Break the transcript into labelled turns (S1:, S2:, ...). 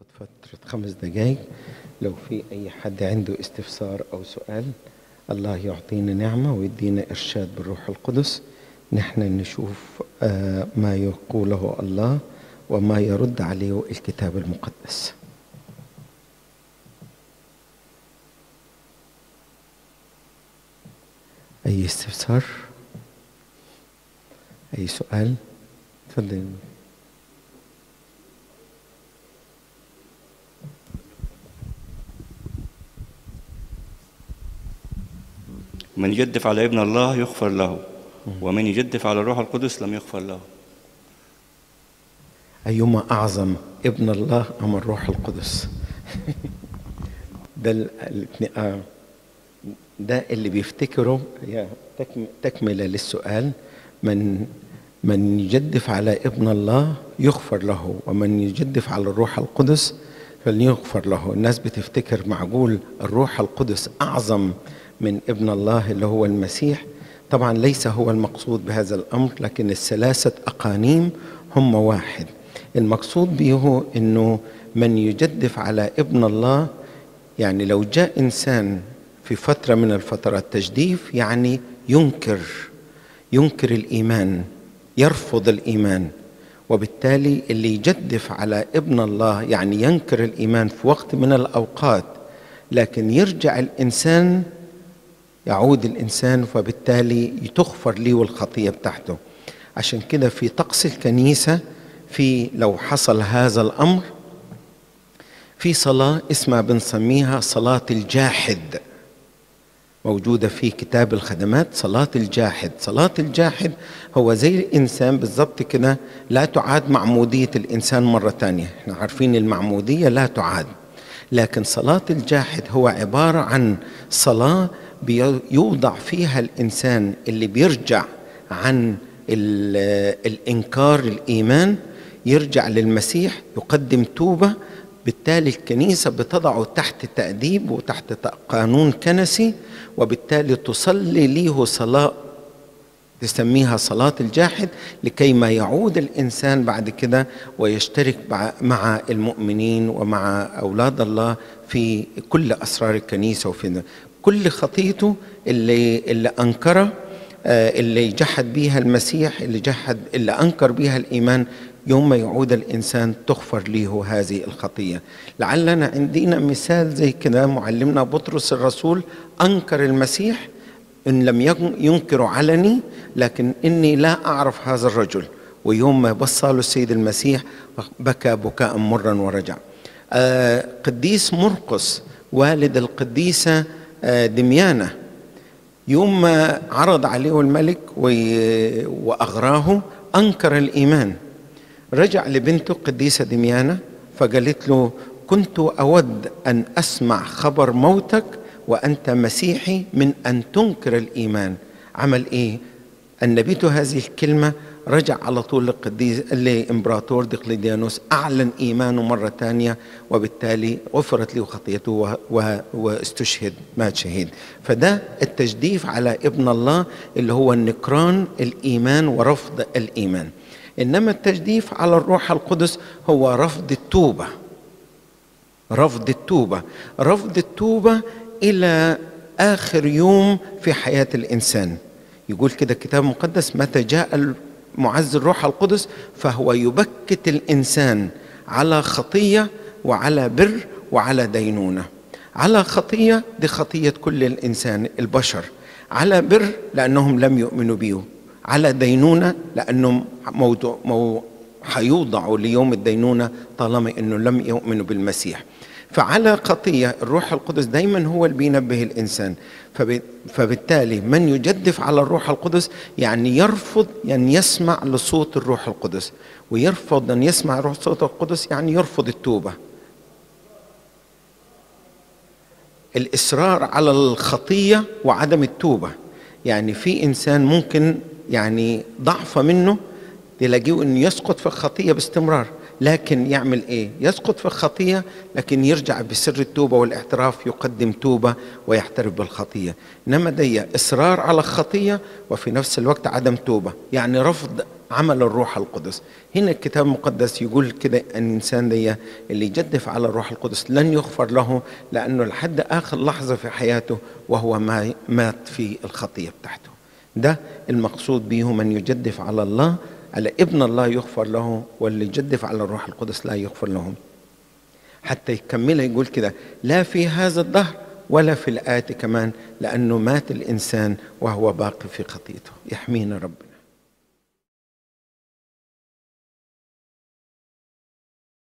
S1: ناخد فترة خمس دقايق لو في أي حد عنده استفسار أو سؤال الله يعطينا نعمة ويدينا إرشاد بالروح القدس نحن نشوف آه، ما يقوله الله وما يرد عليه الكتاب المقدس أي استفسار أي سؤال تفضل
S2: من يجدف على ابن الله يغفر له ومن يجدف على الروح القدس لم يغفر له
S1: أيما أعظم ابن الله أم الروح القدس ده ال- الاثنين- آه. ده اللي بيفتكروا يا تكم- تكملة للسؤال من من يجدف على ابن الله يغفر له ومن يجدف على الروح القدس فليغفر له الناس بتفتكر معقول الروح القدس أعظم من ابن الله اللي هو المسيح طبعا ليس هو المقصود بهذا الأمر لكن الثلاثة أقانيم هم واحد المقصود به أنه من يجدف على ابن الله يعني لو جاء إنسان في فترة من الفترات تجديف يعني ينكر ينكر الإيمان يرفض الإيمان وبالتالي اللي يجدف على ابن الله يعني ينكر الإيمان في وقت من الأوقات لكن يرجع الإنسان يعود الإنسان فبالتالي تغفر له الخطية بتاعته عشان كده في طقس الكنيسة في لو حصل هذا الأمر في صلاة اسمها بنسميها صلاة الجاحد موجودة في كتاب الخدمات صلاة الجاحد صلاة الجاحد هو زي الإنسان بالضبط كده لا تعاد معمودية الإنسان مرة تانية احنا عارفين المعمودية لا تعاد لكن صلاة الجاحد هو عبارة عن صلاة بيوضع فيها الإنسان اللي بيرجع عن ال- الإنكار الإيمان يرجع للمسيح يقدم توبة بالتالي الكنيسة بتضعه تحت تأديب وتحت قانون كنسي وبالتالي تصلي له صلاة تسميها صلاة الجاحد لكي ما يعود الإنسان بعد كده ويشترك مع- مع المؤمنين ومع أولاد الله في كل أسرار الكنيسة وفي كل خطيته اللي, اللي أنكره آه، اللي جحد بيها المسيح اللي جحد اللي أنكر بيها الإيمان يوم ما يعود الإنسان تغفر له هذه الخطية لعلنا عندنا مثال زي كده معلمنا بطرس الرسول أنكر المسيح إن لم يكن ينكر علني لكن إني لا أعرف هذا الرجل ويوم ما بصى له السيد المسيح بكى بكاء مرا ورجع آه قديس مرقس والد القديسة آه دميانة يوم ما عرض عليه الملك وي- وأغراه أنكر الإيمان رجع لبنته قديسة دميانة فقالت له كنت أود أن أسمع خبر موتك وأنت مسيحي من أن تنكر الإيمان عمل إيه النبيته هذه الكلمة رجع على طول للقديس لإمبراطور دقلديانوس أعلن إيمانه مرة ثانية وبالتالي غفرت له خطيته و- و- واستشهد مات شهيد فده التجديف على ابن الله اللي هو النكران الإيمان ورفض الإيمان إنما التجديف على الروح القدس هو رفض التوبة رفض التوبة رفض التوبة إلى آخر يوم في حياة الإنسان يقول كده الكتاب المقدس متى جاء معز الروح القدس فهو يبكت الإنسان على خطية وعلى بر وعلى دينونة على خطية دي خطية كل الإنسان البشر على بر لأنهم لم يؤمنوا به على دينونة لأنهم موضوع مو حيوضعوا ليوم الدينونة طالما أنه لم يؤمنوا بالمسيح فعلى خطية الروح القدس دايما هو اللي بينبه الإنسان فب- فبالتالي من يجدف على الروح القدس يعني يرفض أن يسمع لصوت الروح القدس ويرفض أن يسمع روح صوت القدس يعني يرفض التوبة الإصرار على الخطية وعدم التوبة يعني في إنسان ممكن يعني ضعف منه تلاقيه انه يسقط في الخطيه باستمرار لكن يعمل ايه يسقط في الخطيه لكن يرجع بسر التوبه والاعتراف يقدم توبه ويعترف بالخطيه انما دي اصرار على الخطيه وفي نفس الوقت عدم توبه يعني رفض عمل الروح القدس هنا الكتاب المقدس يقول كده أن الإنسان دي اللي يجدف على الروح القدس لن يغفر له لأنه لحد آخر لحظة في حياته وهو ما مات في الخطية بتاعته ده المقصود به من يجدف على الله على ابن الله يغفر له واللي يجدف على الروح القدس لا يغفر لهم حتى يكملها يقول كده لا في هذا الدهر ولا في الآتي كمان لأنه مات الإنسان وهو باقي في خطيته يحمينا رب